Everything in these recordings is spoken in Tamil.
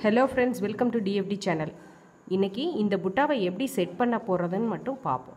hello friends welcome to DFT channel இன்றைக்கி இந்த புட்டாவை எப்படி செட் பண்ண போகிறதுன்னு மட்டும் பார்ப்போம்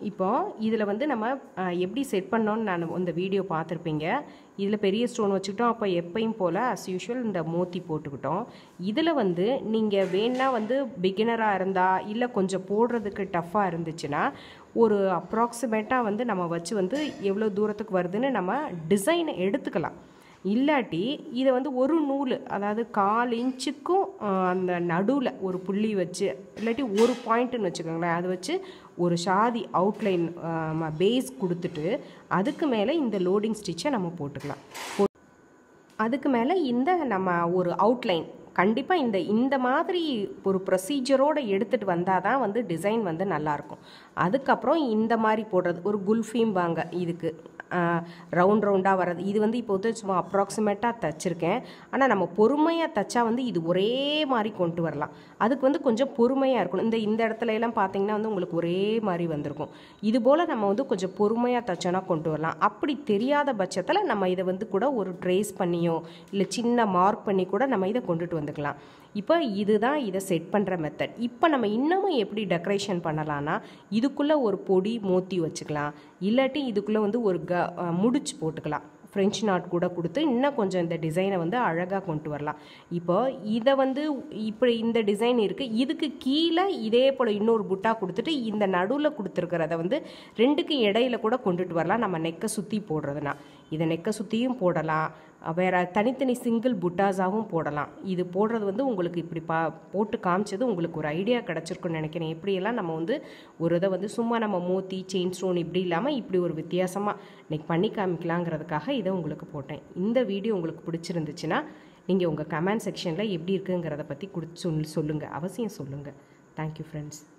இப்போ இதில் வந்து நம்ம அஹ், எப்படி செட் பண்ணோன்னு நான் இந்த வீடியோ பார்த்துருப்பீங்க இதில் பெரிய ஸ்டோன் வச்சுக்கிட்டோம் அப்போ எப்பயும் போல் அஸ் யூஷுவல் இந்த மோத்தி போட்டுக்கிட்டோம் இதில் வந்து நீங்கள் வேணா வந்து பிகினராக இருந்தால் இல்லை கொஞ்சம் போடுறதுக்கு டஃப்பாக இருந்துச்சுன்னா ஒரு அப்ராக்சிமேட்டாக வந்து நம்ம வச்சு வந்து எவ்வளோ தூரத்துக்கு வருதுன்னு நம்ம டிசைனை எடுத்துக்கலாம் இல்லாட்டி இதை வந்து ஒரு நூல் அதாவது கால் இன்ச்சுக்கும் ஆஹ், அந்த நடுவில் ஒரு புள்ளி வச்சு இல்லாட்டி ஒரு பாயிண்ட்டுன்னு வச்சுக்கோங்களேன் அதை வச்சு ஒரு சாதி அவுட்லைன் பேஸ் கொடுத்துட்டு அதுக்கு மேலே இந்த லோடிங் ஸ்டிச்சை நம்ம போட்டுக்கலாம் போ- அதுக்கு மேலே இந்த நம்ம ஒரு அவுட்லைன் கண்டிப்பாக இந்த இந்த மாதிரி ஒரு ப்ரொசீஜரோடு எடுத்துகிட்டு வந்தால் தான் வந்து டிசைன் வந்து நல்லாயிருக்கும் அதுக்கப்புறம் இந்த மாதிரி போடுறது ஒரு குல்ஃபீம்பாங்க இதுக்கு ரவுண்ட் ரவுண்டாக வர்றது இது வந்து இப்போ வந்து சும்மா அப்ராக்சிமேட்டாக தச்சிருக்கேன் ஆனால் நம்ம பொறுமையாக தச்சா வந்து இது ஒரே மாதிரி கொண்டு வரலாம் அதுக்கு வந்து கொஞ்சம் பொறுமையாக இருக்கணும் இந்த இந்த இடத்துல எல்லாம் பார்த்தீங்கன்னா வந்து உங்களுக்கு ஒரே மாதிரி வந்திருக்கும் இது போல் நம்ம வந்து கொஞ்சம் பொறுமையாக தச்சோன்னா கொண்டு வரலாம் அப்படி தெரியாத பட்சத்தில் நம்ம இதை வந்து கூட ஒரு ட்ரேஸ் பண்ணியோ இல்லை சின்ன மார்க் பண்ணி கூட நம்ம இதை கொண்டுட்டு வந்துக்கலாம் இப்போ இதுதான் இதை செட் பண்ணுற மெத்தட் இப்போ நம்ம இன்னமும் எப்படி டெக்கரேஷன் பண்ணலான்னா இதுக்குள்ளே ஒரு பொடி மோத்தி வச்சுக்கலாம் இல்லாட்டி இதுக்குள்ளே வந்து ஒரு க அஹ் முடிச்சு போட்டுக்கலாம் ஃப்ரெஞ்ச் நாட் கூட கொடுத்து இன்னும் கொஞ்சம் இந்த டிசைனை வந்து அழகாக கொண்டு வரலாம் இப்போ இதை வந்து இப்போ இந்த டிசைன் இருக்குது இதுக்கு கீழே இதே போல் இன்னொரு புட்டா கொடுத்துட்டு இந்த நடுவில் கொடுத்துருக்கிறத வந்து ரெண்டுக்கு இடையில கூட கொண்டுட்டு வரலாம் நம்ம நெக்கை சுற்றி போடுறதுனா இதை நெக்கை சுற்றியும் போடலாம் வேறு தனித்தனி சிங்கிள் புட்டாஸாகவும் போடலாம் இது போடுறது வந்து உங்களுக்கு இப்படி பா போட்டு காமிச்சது உங்களுக்கு ஒரு ஐடியா கிடச்சிருக்குன்னு நினைக்கிறேன் எப்படியெல்லாம் நம்ம வந்து ஒரு இதை வந்து சும்மா நம்ம மோத்தி செயின் ஸ்டோன் இப்படி இல்லாமல் இப்படி ஒரு வித்தியாசமாக இன்னைக்கு பண்ணி காமிக்கலாங்கிறதுக்காக இதை உங்களுக்கு போட்டேன் இந்த வீடியோ உங்களுக்கு பிடிச்சிருந்துச்சுன்னா நீங்கள் உங்கள் கமெண்ட் செக்ஷனில் எப்படி இருக்குங்கிறத பற்றி குடி சொல் சொல்லுங்கள் அவசியம் சொல்லுங்கள் தேங்க்யூ ஃப்ரெண்ட்ஸ்